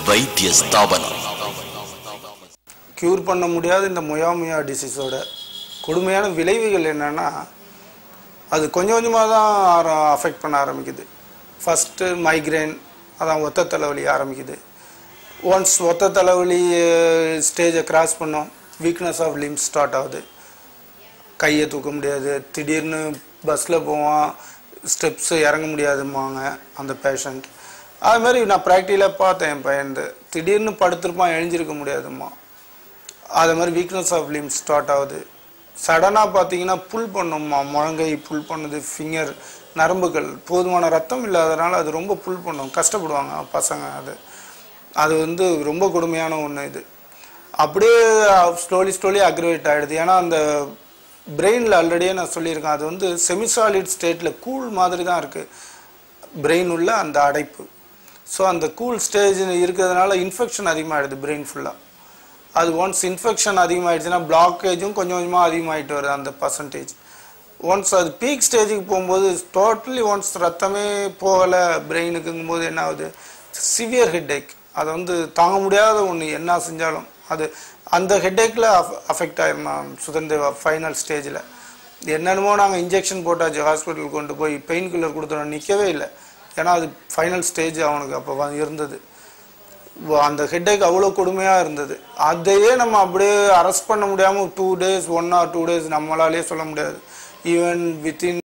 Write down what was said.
வைத்திய ஸ்தாபனம் க்யூர் பண்ண முடியாத இந்த முயாமுயா டிசீஸோட கொடுமையான விளைவுகள் என்னன்னா அது கொஞ்சம் கொஞ்சமாக தான் அஃபெக்ட் பண்ண ஆரம்பிக்குது ஃபஸ்ட்டு மைக்ரைன் அதான் ஒத்த தலைவலி ஆரம்பிக்குது ஒன்ஸ் ஒத்த தலைவலி ஸ்டேஜை கிராஸ் பண்ணோம் வீக்னஸ் ஆஃப் லிம்ஸ் ஸ்டார்ட் ஆகுது கையை தூக்க முடியாது திடீர்னு பஸ்ஸில் போவான் ஸ்டெப்ஸு இறங்க முடியாதும்பாங்க அந்த பேஷண்ட் அது மாதிரி நான் ப்ராக்டிக்கலாக பார்த்தேன் என் பையன் திடீர்னு படுத்திருப்பான் எழுந்திருக்க முடியாதும்மா அது மாதிரி வீக்னஸ் ஆஃப் லிம் ஸ்டார்ட் ஆகுது சடனாக பார்த்தீங்கன்னா புல் பண்ணும்மா முழங்கை புல் பண்ணுது ஃபிங்கர் நரம்புகள் போதுமான ரத்தம் இல்லாதனால அது ரொம்ப புல் பண்ணும் கஷ்டப்படுவாங்க பசங்க அது அது வந்து ரொம்ப கொடுமையான ஒன்று இது அப்படியே ஸ்லோலி ஸ்லோலி அக்ரிவேட் ஆகிடுது ஏன்னா அந்த பிரெயினில் ஆல்ரெடியே நான் சொல்லியிருக்கேன் அது வந்து செமிசாலிட் ஸ்டேட்டில் கூல் மாதிரி தான் இருக்குது பிரெயின் உள்ள அந்த அடைப்பு ஸோ அந்த கூல் ஸ்டேஜ் இருக்கிறதுனால இன்ஃபெக்ஷன் அதிகமாகிடுது பிரெயின் ஃபுல்லாக அது ஒன்ஸ் இன்ஃபெக்ஷன் அதிகமாகிடுச்சுன்னா பிளாக்கேஜும் கொஞ்சம் கொஞ்சமாக அதிகமாகிட்டு வருது அந்த பர்சன்டேஜ் ஒன்ஸ் அது பீக் ஸ்டேஜுக்கு போகும்போது டோட்டலி ஒன்ஸ் ரத்தமே போகலை பிரெயினுக்குங்கும் போது என்ன ஆகுது சிவியர் ஹெட்டேக் அதை வந்து தாங்க முடியாத ஒன்று என்ன செஞ்சாலும் அது அந்த ஹெட்டேக்கில் அஃபெக்ட் ஆயிருந்தான் சுதந்திர ஃபைனல் ஸ்டேஜில் என்னென்னமோ நாங்கள் இன்ஜெக்ஷன் போட்டாச்சு ஹாஸ்பிட்டல் கொண்டு போய் பெயின் கில்லர் கொடுத்தோம் நிற்கவே இல்லை ஏன்னா அது ஃபைனல் ஸ்டேஜ் அவனுக்கு அப்போ இருந்தது வ- அந்த ஹெட்டேக் அவ்வளோ கொடுமையாக இருந்தது அதையே நம்ம அப்படியே அரெஸ்ட் பண்ண முடியாமல் two days one or two days நம்மளாலே சொல்ல முடியாது ஈவன் வித்தின்